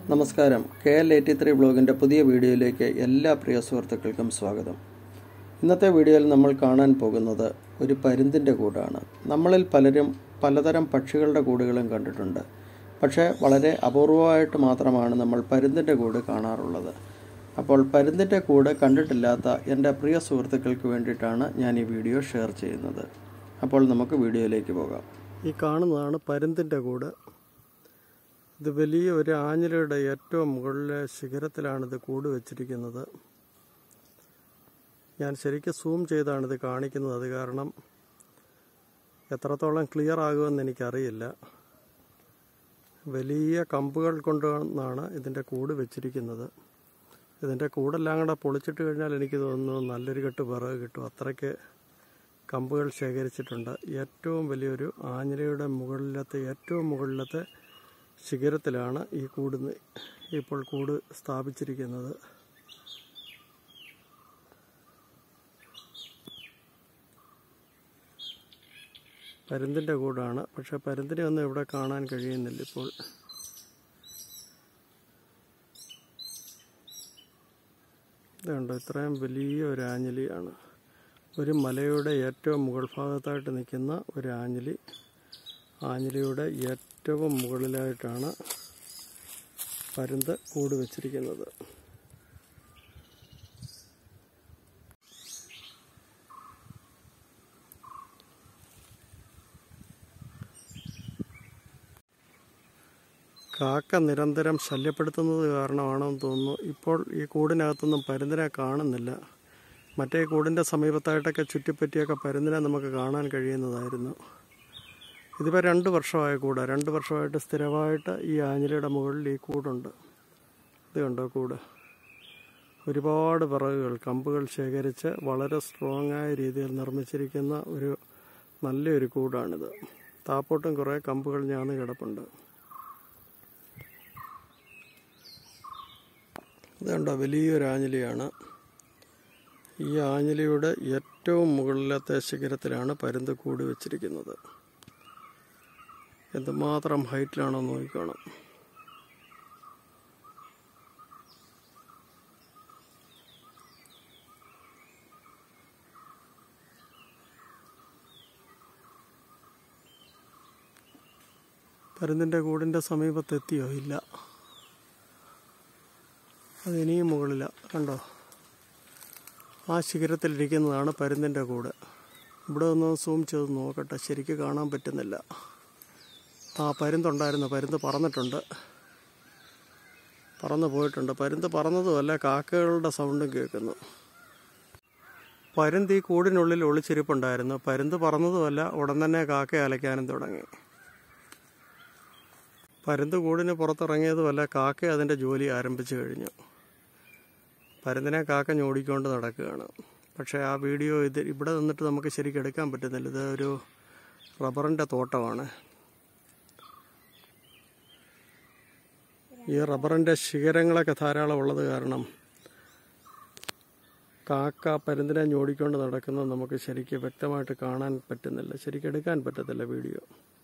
നമസ്കാരം K L eighty three ബ്ലോഗിൻ്റെ പുതിയ വീഡിയോയിലേക്ക് എല്ലാ പ്രിയ സുഹൃത്തുക്കൾക്കും സ്വാഗതം ഇന്നത്തെ വീഡിയോയിൽ നമ്മൾ കാണാൻ പോകുന്നത് ഒരു പരുന്തിൻ്റെ കൂടാണ് നമ്മളിൽ പലരും പലതരം പക്ഷികളുടെ കൂടുകളും കണ്ടിട്ടുണ്ട് പക്ഷേ വളരെ അപൂർവമായിട്ട് മാത്രമാണ് നമ്മൾ പരുന്തിൻ്റെ കൂട് കാണാറുള്ളത് അപ്പോൾ പരുന്തിൻ്റെ കൂട് കണ്ടിട്ടില്ലാത്ത എൻ്റെ പ്രിയ സുഹൃത്തുക്കൾക്ക് വേണ്ടിയിട്ടാണ് ഞാൻ ഈ വീഡിയോ ഷെയർ ചെയ്യുന്നത് അപ്പോൾ നമുക്ക് വീഡിയോയിലേക്ക് പോകാം ഈ കാണുന്നതാണ് പരുന്തിൻ്റെ കൂട് ഇത് വലിയ ഒരു ആഞ്ഞിലയുടെ ഏറ്റവും മുകളിലെ ശിഖരത്തിലാണ് ഇത് കൂട് വെച്ചിരിക്കുന്നത് ഞാൻ ശരിക്കും സൂം ചെയ്താണ് ഇത് കാണിക്കുന്നത് അത് കാരണം എത്രത്തോളം ക്ലിയർ ആകുമെന്ന് എനിക്കറിയില്ല വലിയ കമ്പുകൾ കൊണ്ടാണ് ഇതിൻ്റെ കൂട് വെച്ചിരിക്കുന്നത് ഇതിൻ്റെ കൂടെല്ലാം കൂടെ പൊളിച്ചിട്ട് കഴിഞ്ഞാൽ എനിക്ക് തോന്നുന്നു നല്ലൊരു കെട്ട് വിറക് കിട്ടും അത്രയ്ക്ക് കമ്പുകൾ ശേഖരിച്ചിട്ടുണ്ട് ഏറ്റവും വലിയൊരു ആഞ്ഞിലയുടെ മുകളിലത്തെ ഏറ്റവും മുകളിലത്തെ ശിഖരത്തിലാണ് ഈ കൂട് നി- ഇപ്പോൾ കൂട് സ്ഥാപിച്ചിരിക്കുന്നത് പരുന്തിൻ്റെ കൂടാണ് പക്ഷെ പരുന്തിനെ ഒന്നും ഇവിടെ കാണാൻ കഴിയുന്നില്ല ഇപ്പോൾ ഇതുണ്ടോ ഇത്രയും വലിയ ഒരു ആഞ്ഞിലിയാണ് ഒരു മലയുടെ ഏറ്റവും മുകൾ ഭാഗത്തായിട്ട് നിൽക്കുന്ന ഒരു ആഞ്ഞിലി ആഞ്ഞിലിയുടെ ഏറ്റവും മുകളിലായിട്ടാണ് പരുന്ത് കൂട് വെച്ചിരിക്കുന്നത് കാക്ക നിരന്തരം ശല്യപ്പെടുത്തുന്നത് കാരണമാണെന്ന് തോന്നുന്നു ഇപ്പോൾ ഈ കൂടിനകത്തൊന്നും പരുന്തിനെ കാണുന്നില്ല മറ്റേ കൂടിൻ്റെ സമീപത്തായിട്ടൊക്കെ ചുറ്റിപ്പറ്റിയൊക്കെ പരുന്തിനെ നമുക്ക് കാണാൻ കഴിയുന്നതായിരുന്നു ഇതിപ്പോൾ രണ്ട് വർഷമായ കൂടാ രണ്ട് വർഷമായിട്ട് സ്ഥിരമായിട്ട് ഈ ആഞ്ഞിലയുടെ മുകളിൽ ഈ കൂടുണ്ട് ഇത് കണ്ടോ കൂട് ഒരുപാട് വിറകുകൾ കമ്പുകൾ ശേഖരിച്ച് വളരെ സ്ട്രോങ് ആയ രീതിയിൽ നിർമ്മിച്ചിരിക്കുന്ന ഒരു നല്ലൊരു കൂടാണിത് താപ്പോട്ടും കുറേ കമ്പുകൾ ഞാന്ന് കിടപ്പുണ്ട് ഇത് കണ്ടോ വലിയൊരു ആഞ്ഞിലിയാണ് ഈ ആഞ്ഞിലിയുടെ ഏറ്റവും മുകളിലത്തെ ശിഖരത്തിലാണ് പരുന്ത് കൂടി വെച്ചിരിക്കുന്നത് എന്തുമാത്രം ഹൈറ്റിലാണോ നോക്കിക്കോണം പരുന്തിൻ്റെ കൂടിൻ്റെ സമീപത്തെത്തിയോ ഇല്ല അത് ഇനിയും മുകളില കണ്ടോ ആ ശിഖരത്തിലിരിക്കുന്നതാണ് പരുന്തിൻ്റെ കൂട് ഇവിടെ ഒന്ന് സൂം ചെയ്ത് നോക്കട്ടെ ശരിക്ക് കാണാൻ പറ്റുന്നില്ല ആ പരുന്തുണ്ടായിരുന്നു പരുന്ത് പറന്നിട്ടുണ്ട് പറന്ന് പോയിട്ടുണ്ട് പരുന്ത് പറന്നതുമല്ല കാക്കകളുടെ സൗണ്ടും കേൾക്കുന്നു പരുന്ത് ഈ കൂടിനുള്ളിൽ ഒളിച്ചിരിപ്പുണ്ടായിരുന്നു പരുന്ത് പറന്നതുമല്ല ഉടൻ തന്നെ കാക്ക അലയ്ക്കാനും തുടങ്ങി പരുന്ത് കൂടിന് പുറത്തിറങ്ങിയതുമല്ല കാക്ക അതിൻ്റെ ജോലി ആരംഭിച്ചു കഴിഞ്ഞു പരുന്തിനെ കാക്ക ഞോടിക്കൊണ്ട് നടക്കുകയാണ് പക്ഷേ ആ വീഡിയോ ഇത് ഇവിടെ നിന്നിട്ട് നമുക്ക് ശരിക്കും എടുക്കാൻ പറ്റുന്നില്ല ഇത് ഒരു റബ്ബറിൻ്റെ തോട്ടമാണ് ഈ റബ്ബറിൻ്റെ ശിഖരങ്ങളൊക്കെ ധാരാളം ഉള്ളത് കാരണം കാക്ക പരുന്തിനെ ഞോടിക്കൊണ്ട് നടക്കുന്നത് നമുക്ക് ശരിക്കും വ്യക്തമായിട്ട് കാണാൻ പറ്റുന്നില്ല ശരിക്കും എടുക്കാൻ പറ്റത്തില്ല വീഡിയോ